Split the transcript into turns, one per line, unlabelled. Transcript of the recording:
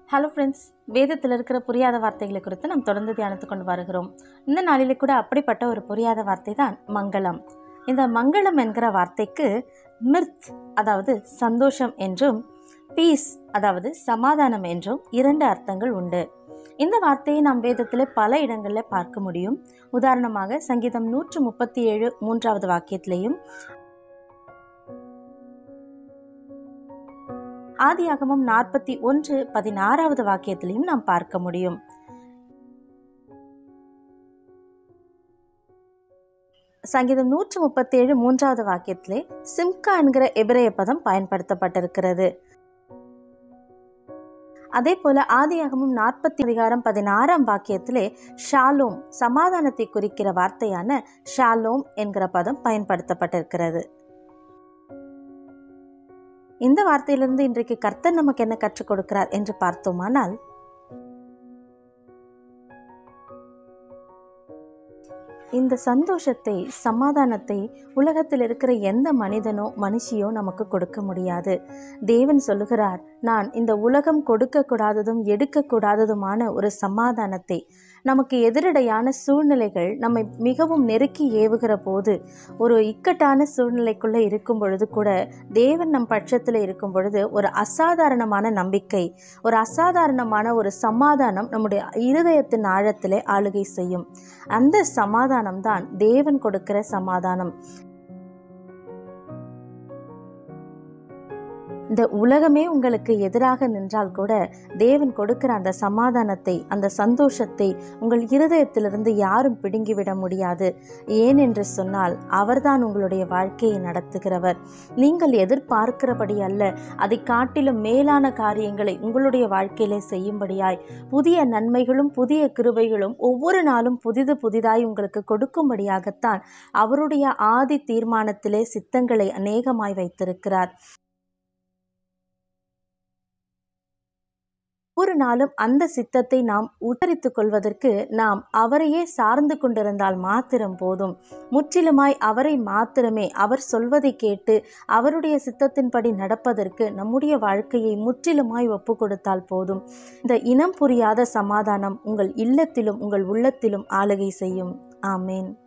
hello friends வேதத்தில் இருக்கிற புரியாத வார்த்தைகளை குறித்து நாம் தொடர்ந்து தியானித்து கொண்டு வருகிறோம் இந்த நாளிலே கூட அப்படிப்பட்ட ஒரு புரியாத வார்த்தை தான் மங்களம் இந்த மங்களம் என்கிற வார்த்தைக்கு மிர்த் அதாவது சந்தோஷம் என்றும் பீஸ் அதாவது சமாதானம் என்றும் இரண்டு அர்த்தங்கள் உண்டு இந்த வார்த்தையை நாம் வேதத்தில் பல இடங்களில் பார்க்க முடியும் உதாரணமாக சங்கீதம் நூற்று முப்பத்தி ஏழு மூன்றாவது வாக்கியத்திலையும் ஆதியாகமம் நாற்பத்தி ஒன்று பதினாறாவது வாக்கியத்திலையும் நாம் பார்க்க முடியும் சங்கீதம் நூற்று முப்பத்தேழு மூன்றாவது வாக்கியத்திலே சிம்கா என்கிற எபிரேய பதம் பயன்படுத்தப்பட்டிருக்கிறது அதே போல ஆதியாகமும் நாற்பத்தி அதிகாரம் பதினாறாம் வாக்கியத்திலே ஷாலோம் சமாதானத்தை குறிக்கிற வார்த்தையான ஷாலோம் என்கிற பதம் பயன்படுத்தப்பட்டிருக்கிறது இந்த வார்த்தையிலிருந்து இன்றைக்கு கர்த்தர் நமக்கு என்ன கற்றுக் கொடுக்கிறார் என்று பார்த்தோமானால் இந்த சந்தோஷத்தை சமாதானத்தை உலகத்தில் இருக்கிற எந்த மனிதனோ மனுஷியோ நமக்கு கொடுக்க முடியாது தேவன் சொல்லுகிறார் நான் இந்த உலகம் கொடுக்கக்கூடாததும் எடுக்கக்கூடாததுமான ஒரு சமாதானத்தை நமக்கு எதிரடையான சூழ்நிலைகள் நம்மை மிகவும் நெருக்கி ஏவுகிற போது ஒரு இக்கட்டான சூழ்நிலைக்குள்ளே இருக்கும் பொழுது கூட தேவன் நம் பட்சத்தில் இருக்கும் பொழுது ஒரு அசாதாரணமான நம்பிக்கை ஒரு அசாதாரணமான ஒரு சமாதானம் நம்முடைய இருதயத்தின் ஆழத்திலே ஆளுகை செய்யும் அந்த சமாதானம் தான் தேவன் கொடுக்கிற சமாதானம் இந்த உலகமே உங்களுக்கு எதிராக நின்றால் கூட தேவன் கொடுக்கிற அந்த சமாதானத்தை அந்த சந்தோஷத்தை உங்கள் இருதயத்திலிருந்து யாரும் பிடுங்கிவிட முடியாது ஏன் என்று சொன்னால் அவர்தான் உங்களுடைய வாழ்க்கையை நடத்துகிறவர் நீங்கள் எதிர்பார்க்கிறபடி அல்ல அதை காட்டிலும் மேலான காரியங்களை உங்களுடைய வாழ்க்கையிலே செய்யும்படியாய் புதிய நன்மைகளும் புதிய கிருபைகளும் ஒவ்வொரு நாளும் புதிது புதிதாய் உங்களுக்கு கொடுக்கும்படியாகத்தான் அவருடைய ஆதி தீர்மானத்திலே சித்தங்களை அநேகமாய் வைத்திருக்கிறார் ஒரு நாளும் அந்த சித்தத்தை நாம் உத்தரித்து கொள்வதற்கு நாம் அவரையே சார்ந்து கொண்டிருந்தால் மாத்திரம் போதும் முற்றிலுமாய் அவரை மாத்திரமே அவர் சொல்வதை கேட்டு அவருடைய சித்தத்தின்படி நடப்பதற்கு நம்முடைய வாழ்க்கையை முற்றிலுமாய் ஒப்பு கொடுத்தால் போதும் இந்த இனம் புரியாத சமாதானம் உங்கள் இல்லத்திலும் உங்கள் உள்ளத்திலும் ஆளுகை செய்யும் ஆமேன்